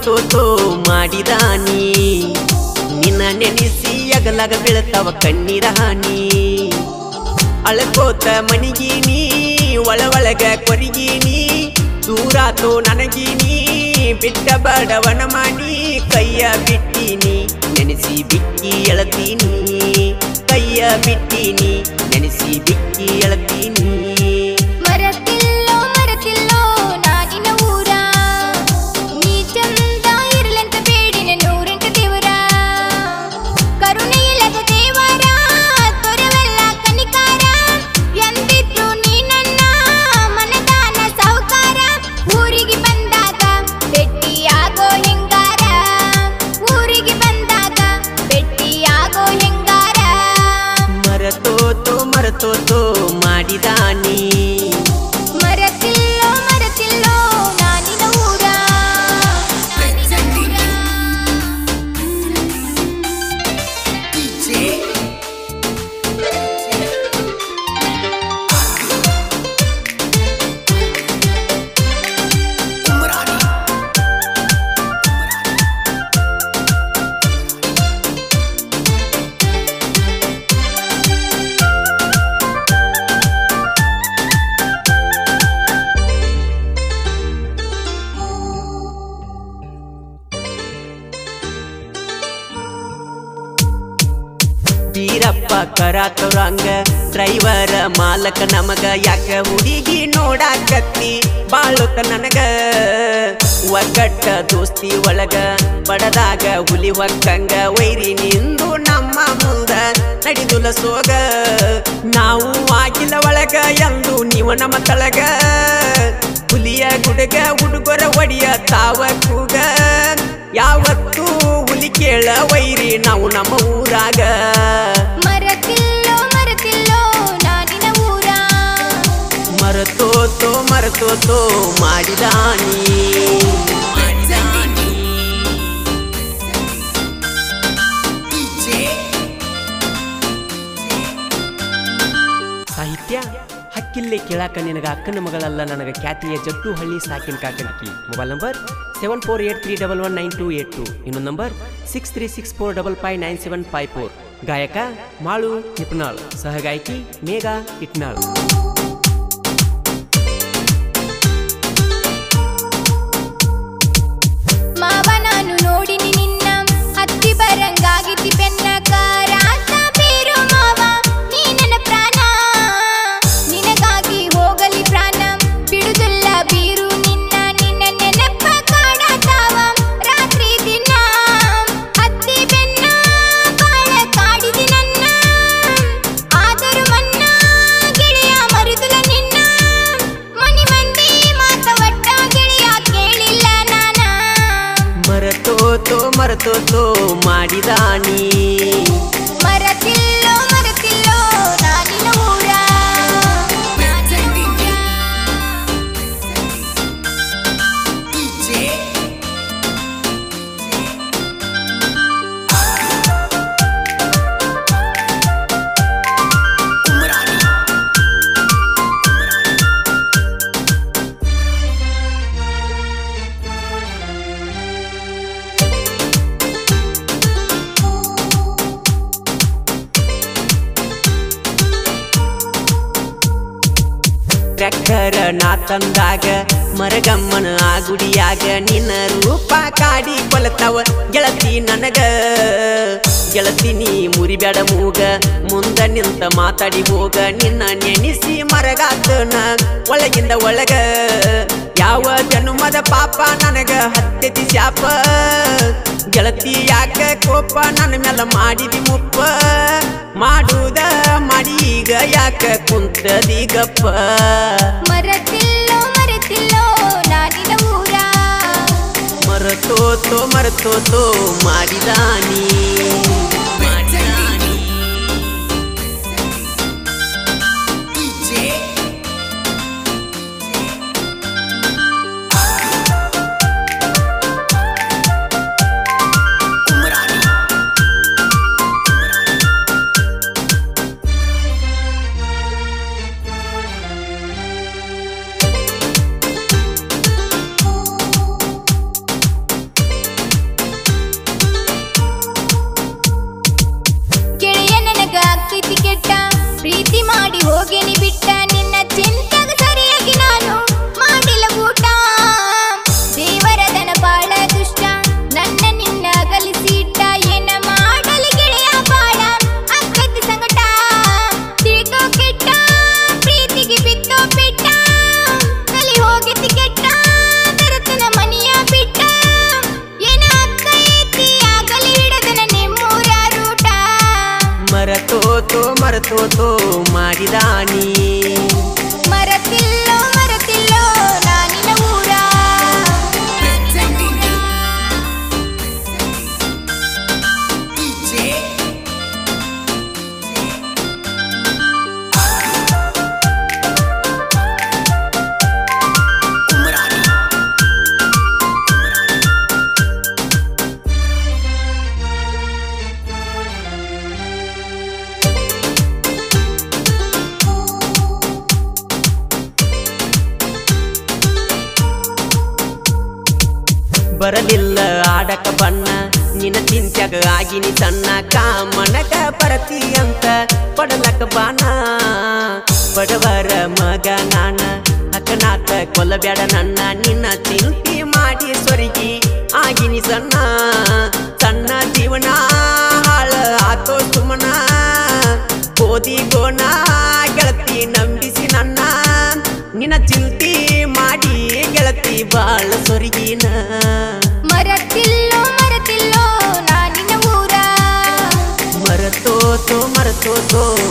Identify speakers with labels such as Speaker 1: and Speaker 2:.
Speaker 1: ಮರತೋತೋ ಮಾಡಿದಾನಿ ನಿನ್ನ ನೆನೆಸಿ ಅಗಲಗ ಬೀಳ್ತಾವ ಕಣ್ಣೀರ ಹಾನಿ ಅಳ್ಕೋತ ಮನಿಗೀನಿ ಒಳ ಒಳಗ ಕೊರಿಗೀನಿ ದೂರಾತೋ ನನಗೀನಿ ಬಿಟ್ಟ ಬಡವನ ಮಾಡಿ ಕೈಯ ಬಿಟ್ಟೀನಿ ನೆನೆಸಿ ಬಿಕ್ಕಿ ಎಳತೀನಿ ಕೈಯ ಬಿಟ್ಟೀನಿ ನೆನೆಸಿ ಬಿಕ್ಕಿ ಎಳತೀನಿ
Speaker 2: ಮರತಿಲ್ಲೋ ಮರತಿಲ್ಲೋ ನಾನಿನ ಊರ ನೀ ಚಂದ ಇರಲೆಂತ ಬೇಡಿನ ನೂರೆಂಟು ದೇವರ ಕರುಣೆ ಇಲ್ಲದ ದೇವರ ತೊರವಲ್ಲ ಕನಿಕಾರ ಎಂದಿದ್ರು ನೀ ನನ್ನ ಮನದಾನ ಸಾಹುಕಾರ ಊರಿಗೆ ಬಂದಾಗ ಭೆಟ್ಟಿಯಾಗೋ ಹೆಂಗಾರ ಊರಿಗೆ ಬಂದಾಗ ಭೆಟ್ಟಿಯಾಗೋ ಹೆಂಗಾರ
Speaker 1: ಮರತೋತೋ ಮರತೋತೋ ಮಾಡಿದಾನಿ
Speaker 2: ಮರತಿಲ್ಲೋ ಮರತಿಲ್ಲೋ ನಾನಿನ ಊರ ನಾನಿನ ಊರ.
Speaker 1: ಬೀರಪ್ಪ ಕರಾತವ್ರಂಗ ಡ್ರೈವರ ಮಾಲಕ ನಮಗ ಯಾಕ ಹುಡುಗಿ ನೋಡಾಕತ್ತಿ ಬಾಳುತ್ತ ನನಗ ಒಗ್ಗಟ್ಟ ದೋಸ್ತಿ ಒಳಗ ಬಡದಾಗ ಹುಲಿ ಹೊಕ್ಕಂಗ ವೈರಿ ನಿಂದು ನಮ್ಮ ಮುಂದ ನಡೆದುಲ ಸೋಗ ನಾವು ಆಗಿಲ್ಲ ಒಳಗ ಎಂದು ನೀವು ನಮ್ಮ ತಳಗ ಹುಲಿಯ ಗುಡಗ ಹುಡುಗರ ಒಡಿಯ ತಾವ ಕೂಗ ಯಾವತ್ತೂ ಹುಲಿ ಕೇಳ ವೈರಿ ನಾವು ನಮ್ಮ ಊರಾಗ
Speaker 2: ಮರತಿಲ್ಲೋ ಮರತಿಲ್ಲೋ ನಾನಿನ ಊರ
Speaker 1: ಮರತೋತೋ ಮರತೋತೋ ಮಾಡಿದಾನಿ ಸಾಹಿತ್ಯ ಹಕ್ಕಿಲ್ಲೇ ಕೇಳಾಕ ನಿನಗ ಅಕ್ಕನ ಮಗಳಲ್ಲ ನನಗ ಖ್ಯಾತಿಯ ಜಟ್ಟು ಹಳ್ಳಿ ಸಾಕಿನ ಕಾಕಣಿಕಿ mobile number seven four eight three double one nine two eight two ಇನ್ನೊಂದು number six three six four double five nine seven five four ಗಾಯಕ ಮಾಳು ಹಿಪ್ನಾಳ್ ಸಹಗಾಯಕಿ ಮೇಘಾ ಇಟ್ನಾಳ್
Speaker 2: ಮಾವ ನಾನು ನೋಡಿನಿ ನಿನ್ನ ಹತ್ತಿ ಬರಂಗಾಗಿತಿ ಬೆನ್ನಕ ರಾತ ಬೀರು ಮಾವ ನೀ ನನ್ನ ಪ್ರಾಣ ನಿನಗಾಗಿ ಹೋಗಲಿ ಪ್ರಾಣ ಬಿಡುದಿಲ್ಲ ಬೀರು ನಿನ್ನ ನಿನ್ನ ನೆನಪ ಕಾಡತಾವ ರಾತ್ರಿ ದಿನ ಹತ್ತಿ ಬೆನ್ನ ಬಾಳ ಕಾಡಿದಿ ನನ್ನ ಆದರೂ ಮನ್ನ ಗೆಳೆಯ ಮರುದುಲ ನಿನ್ನ ಮನಿ ಮಂದಿ ಮಾತ ಒಟ್ಟ ಗೆಳೆಯ ಕೇಳಿಲ್ಲ ನಾನ
Speaker 1: ಮರತೋತೋ ಮರತೋತೋ ಮಾಡಿದಾನಿ
Speaker 2: ಮರತಿಲ್ಲೋ ಮರತಿಲ್ಲೋ ನಾನಿನ ಊರ ನಾನಿನ ಊರ.
Speaker 1: ಟ್ರ್ಯಾಕ್ಟರ್ ನಾ ತಂದಾಗ ಮರಗಮ್ಮನ ಆ ಗುಡಿಯಾಗ ನಿನ್ನ ರೂಪ ಕಾಡಿ ಕೊಲತಾವ ಗೆಳತಿ ನನಗ ಗೆಳತಿ ನೀ ಮುರಿಬ್ಯಾಡ ಮೂಗ ಮುಂದ ನಿಂತ ಮಾತಾಡಿ ಹೋಗ ನಿನ್ನ ನೆನೆಸಿ ಮರಗಾತನ ಒಳಗಿಂದ ಒಳಗ ಯಾವ ಜನ್ಮದ ಪಾಪ ನನಗ ಹತ್ತೆತಿ ಶಾಪ ಗೆಳತಿ ಯಾಕ ಕೋಪ ನನ್ನ ಮೇಲೆ ಮಾಡಿದಿ ಮುಪ್ಪ ಮಾಡುದ ಮಾಡಿ ಈಗ ಯಾಕ ಕುಂತದಿ ಗಪ್ಪ
Speaker 2: ಮರತಿಲ್ಲೋ ಮರತಿಲ್ಲೋ ನಾನಿನ ಊರ
Speaker 1: ಮರತೋತೋ ಮರತೋತೋ ಮಾಡಿದಾನಿ ಮಾಡಿದಾನಿ. ಮರೆತೋತೋ ಮಾಡಿದಾನಿ
Speaker 2: ಮರತಿಲ್ಲೋ ಮರತಿಲ್ಲೋ ನಾನಿನ ಊರ
Speaker 1: ಬರಲಿಲ್ಲ ಆಡಕ ಬಣ್ಣ ನಿನ್ನ ಚಿಂತ್ಯಾಗ ಆಗಿನಿ ಸಣ್ಣ ಕಾಮನಕ ಬರತಿ ಅಂತ ಪಡಲಕ ಬಾನ ಬಡವರ ಮಗ ನಾನ ಅಕ್ಕನಾಥ ಕೊಲ್ಲಬ್ಯಾಡ ನನ್ನ ನಿನ್ನ ಚಿಂತಿ ಮಾಡಿ ಸೊರಗಿ ಆಗಿನಿ ಸಣ್ಣ ಸಣ್ಣ ಜೀವನ ಹಾಳ ಆತೋ ಸುಮನ ಓದಿ ಗೋಣ ಗೆಳತಿ ನಂಬಿಸಿ ನನ್ನ ನಿನ್ನ ಚಿಂತಿ ಮಾಡಿ ಗೆಳತಿ ಬಾಳ ಸೊರಗಿನ
Speaker 2: ಮರತಿಲ್ಲೋ ಮರತಿಲ್ಲೋ ನಾನಿನ ಊರ
Speaker 1: ಮರತೋತೋ ಮರತೋತೋ